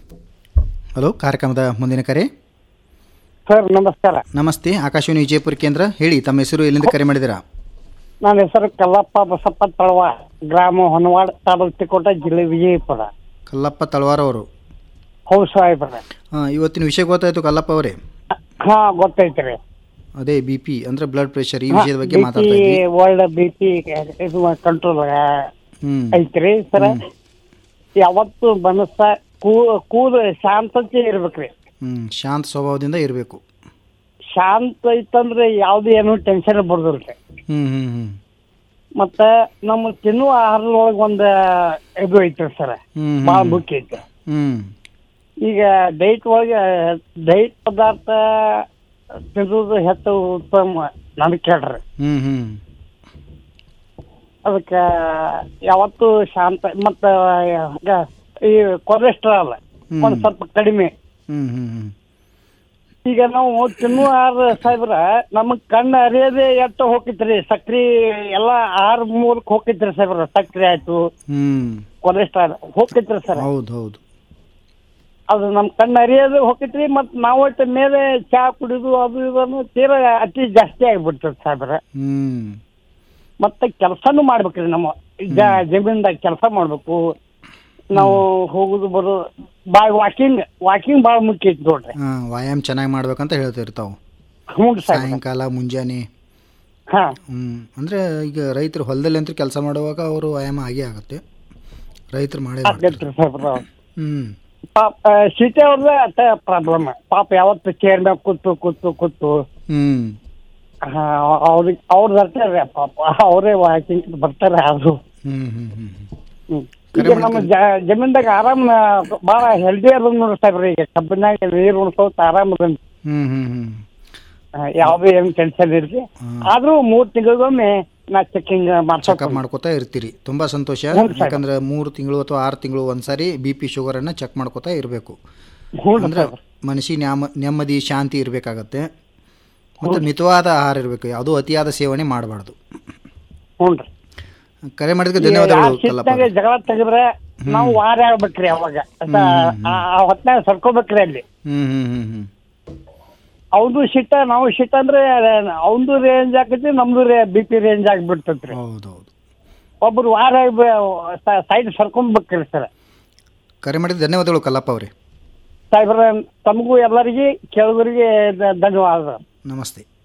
Hello ಕಾರ್ಯಕ್ರಮದ ಮುಂದಿನ ಕರೆ ಸರ್ ನಮಸ್ಕಾರ ನಮಸ್ತೆ ಆಕಾಶವಾಣಿ ವಿಜಯಪುರ ಕೇಂದ್ರ ಹೇಳಿ ತಮ್ಮ ಹೆಸರು ಎಲ್ಲಿಂದ ಕರೆ ಮಾಡಿದ್ದೀರಾ ನನ್ನ ಹೆಸರು ಕಲ್ಲಪ್ಪ ಬಸಪ್ಪ ತಳವ ಗ್ರಾಮ ಹೊನವಾಡ ತಾಲೂಕು ತಿಕೋಟ ಜಿಲ್ಲೆ ವಿಜಯಪುರ ಕಲ್ಲಪ್ಪ ತಳವಾರ ಅವರು ಹೌದು ಸಾಹೇಬ್ರ ಹಾಂ ಇವತ್ತಿನ ವಿಷಯ ಗೊತ್ತಾಯ್ತು ಕಲ್ಲಪ್ಪ ಅವರೇ ಹಾ ಗೊತ್ತೈತ್ರಿ ಅದೇ ಬಿ ಪಿ ಅಂದ್ರೆ ಬ್ಲಡ್ ಪ್ರೆಷರ್ ಈ ವಿಷಯದ ಬಗ್ಗೆ ಮಾತಾಡ್ತಾ ಇದ್ವಿ ವರ್ಲ್ಡ್ ಬಿ ಪಿ ಇದು ಕಂಟ್ರೋಲ್ ಹ್ಮ್ ಐತ್ರಿ ಸರ್ ಯಾವತ್ತು ಮನಸ್ಸ ಕೂ ಕೂದ ಶಾಂತತೆ ಇರ್ಬೇಕ್ರಿ ಹ್ಮ್ ಶಾಂತ ಸ್ವಭಾವದಿಂದ ಇರಬೇಕು ಶಾಂತ ಐತಂದ್ರೆ ಯಾವ್ದು ಏನು ಟೆನ್ಷನ್ ಬರ್ದಿಲ್ರಿ ಹ್ಮ್ ಹ್ಮ್ ಹ್ಮ್ ಮತ್ತ ನಮ್ಮ ತಿನ್ನುವ ಆಹಾರದೊಳಗೆ ಒಂದು ಇದು ಐತ್ರಿ ಸರ್ ಹ್ಮ್ ಭಾಳ ಹ್ಮ್ ಮುಖ್ಯ ಐತೆ ಹ್ಮ್ ಈಗ ಡೈಟ್ ಒಳಗೆ ಡೈಟ್ ಪದಾರ್ಥ ತಿನ್ನೋದು ಹೆಚ್ಚು ಉತ್ತಮ ನನಗೆ ಕೇಳ್ರಿ ಹ್ಮ್ ಹ್ಮ್ ಅದಕ್ಕೆ ಯಾವತ್ತು ಶಾಂತ ಮತ್ತು ಈ ಕೊಲೆಸ್ಟ್ರಾಲ್ ಹ್ಮ್. ಒಂದು ಸ್ವಲ್ಪ ಕಡಿಮೆ ಹ್ಮ್ ಹ್ಮ್ ಹ್ಮ್ ಈಗ ನಾವು ತಿನ್ನುವ ಆಹಾರ ಸಾಹೇಬ್ರ ನಮಗ್ ಕಣ್ಣು ಅರಿಯದೆ ಎಟ್ಟು ಹೋಗಿತ್ರಿ ಸಕ್ರಿ ಎಲ್ಲ ಆಹಾರ ಮೂಲಕ ಹೋಗಿತ್ರಿ ಸಾಹೇಬ್ರ ಸಕ್ರಿ ಆಯ್ತು ಹ್ಮ್ ಕೊಲೆಸ್ಟ್ರಾಲ್ ಹೋಗಿತ್ರಿ ಸರ್ ಹೌದು ಹೌದು ಅದು ನಮ್ಮ ಕಣ್ಣು ಅರಿಯೋದು ಹೋಗಿತ್ರಿ ಮತ್ತು ನಾವು ಒಟ್ಟು ಮೇಲೆ ಚಹಾ ಕುಡಿದು ಅದು ಇದನ್ನು ತೀರಾ ಅತಿ ಜಾಸ್ತಿ ಆಗಿಬಿಡ್ತದೆ ಸಾಹೇಬ್ರ ಹ್ಮ್ ಮತ್ತೆ ಕೆಲಸನೂ ಮಾಡ್ಬೇಕ್ರಿ ನಮ್ಮ ಜ- ಜಮೀನ್ದಾಗ ಕೆಲಸ ಮಾಡ್ಬೇಕು ನಾವು ಹೋಗುದು ಬರೋದು ಬಾ ವಾಕಿಂಗ್ ವಾಕಿಂಗ್ ಭಾಳ ಮುಖ್ಯ ಐತಿ ನೋಡ್ರಿ ಹಾ ವ್ಯಾಯಾಮ ಚೆನ್ನಾಗಿ ಮಾಡ್ಬೇಕಂತ ಹೇಳ್ತಿರ್ತಾವ ಹ್ಞೂ ಸಾಹೇಬ್ರ ಸಾಯಂಕಾಲ ಮುಂಜಾನೆ ಹಾ ಹ್ಮ್ ಅಂದ್ರೆ ಈಗ ರೈತರು ಹೊಲದಲ್ಲಿ ಅಂತ ಕೆಲಸ ಮಾಡುವಾಗ ಅವರು ವ್ಯಾಯಾಮ ಆಗೇ ಆಗುತ್ತೆ ರೈತರು ಮಾಡೇ ಮಾಡ್ತಾರೆ ಆಗೈತ್ರಿ ಸಾಹೇಬ್ರ ಹ್ಮ್ ಪಾಪ ಸಿಟಿ ಅವ್ರದ್ದೇ ಅಷ್ಟೇ ಪ್ರಾಬ್ಲಮ್ ಪಾಪ ಯಾವತ್ತು ಚೇರ್ ಮ್ಯಾಗ ಕೂತು ಕೂತು ಕೂತು ಹ್ಮ್ ಹಾ, ಅವ್ರಿಗೆ ಅವ್ರು ಬರ್ತಾರೆ ಪಾಪ ಅವರೇ ವಾಕಿಂಗ್ ಬರ್ತಾರೆ ಅದು ಹ್ಮ್ ಹ್ಮ್ ಹ್ಮ್ ಹ್ಮ್. ಈಗ ನಮ್ಮ ಜ- ಜಮೀನ್ದಾಗ ಆರಾಮ್ ಭಾಳ ಹೆಲ್ದಿ ಅದ ನೋಡಿ ಸಾಹೇಬ್ರಿ ಈಗ ಕಬ್ಬಿನಾಗ ನೀರು ಉಣ್ಸೋತ್ ಆರಾಮ್ ಅದ ಹ್ಮ್ ಹ್ಮ್ ಹ್ಮ್ ಯಾವುದೇ ಏನು ಟೆನ್ಷನ್ ಇರ್ಲಿ ಆದ್ರೂ ಮೂರ್ ತಿಂಗಳಿಗೊಮ್ಮೆ ನಾ ಚೆಕಿಂಗ್ ಮಾಡ್ಸೋಕ ಚೆಕಪ್ ಮಾಡ್ಕೋತಾ ಇರ್ತೀರಿ ತುಂಬಾ ಸಂತೋಷ ಹ್ಞೂ ಸರ್. ಯಾಕಂದ್ರೆ ಮೂರು ತಿಂಗಳು ಅಥವಾ ಆರು ತಿಂಗಳು ಒಂದ್ಸಾರಿ ಬಿ ಪಿ ಶುಗರನ್ನು ಚೆಕ್ ಮಾಡ್ಕೋತಾ ಇರಬೇಕು ಹ್ಞೂ ಅಂದ್ರೆ ಮನಸ್ಸಿಗೆ ನ್ಯಾಮ ನೆಮ್ಮದಿ ಶಾಂತಿ ಇರಬೇಕಾಗತ್ತೆ ಮತ್ತು ಮಿತವಾದ ಆಹಾರ ಇರಬೇಕು ಯಾವುದೂ ಅತಿಯಾದ ಸೇವನೆ ಮಾಡಬಾರ್ದು ಹ್ಞೂ ಕರೆ ಮಾಡಿದ್ದಕ್ಕೆ ಧನ್ಯವಾದಗಳು ಕಲ್ಲಪ್ಪ ಶಿಸ್ತಾಗ ಜಗಳ ತೆಗೆದ್ರೆ ನಾವು ವಾರ ಆಗ್ಬೇಕ್ರಿ ಅವಾಗ ಅದ- ಆ ಆ ಹೊತ್ನಾಗ ಸರ್ಕೋಬೇಕ್ರಿ ಅಲ್ಲಿ ಹ್ಮ್ ಹ್ಮ್ ಹ್ಮ್ ಹ್ಮ್ ಅವ್ದು ಶಿಟ್ಟ ನಾವು ಶಿಟ್ಟ ಅಂದ್ರೆ ಅವಂದು ರೇಂಜ್ ಆಕೈತಿ ನಮ್ದು ರೇ ಬಿ ಪಿ ರೇಂಜ್ ಆಗ್ಬಿಡ್ತೈತ್ರಿ ಹೌದೌದು ಒಬ್ರು ವಾರ ಸೈಡ್ ಸರ್ಕೊಂಡ್ಬೇಕ್ರಿ ಸರ್ ಕರೆ ಮಾಡಿದ ಧನ್ಯವಾದಗಳು ಕಲ್ಲಪ್ಪ ಅವರೇ ಸಾಹೇಬ್ರ ತಮಗೂ ಎಲ್ಲರಿಗೆ ಕೇಳಿದ್ರಿಗೆ ಧನ್ಯವಾದ ನಮಸ್ತೆ